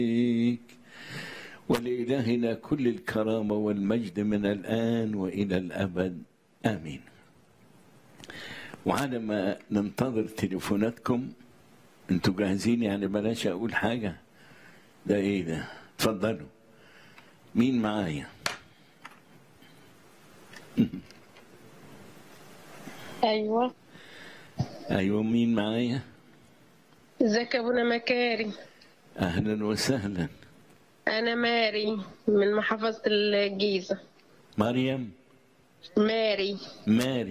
ولإلهنا كل الكرامة والمجد من الآن وإلى الأبد آمين وعلى ما ننتظر تليفوناتكم انتوا جاهزين يعني بلاش أقول حاجة ده إيه ده اتفضلوا مين معايا ايوه أيوة مين معايا ازيك يا ابونا مكاري أهلا وسهلا انا ماري من محافظة الجيزة مريم ماري ماري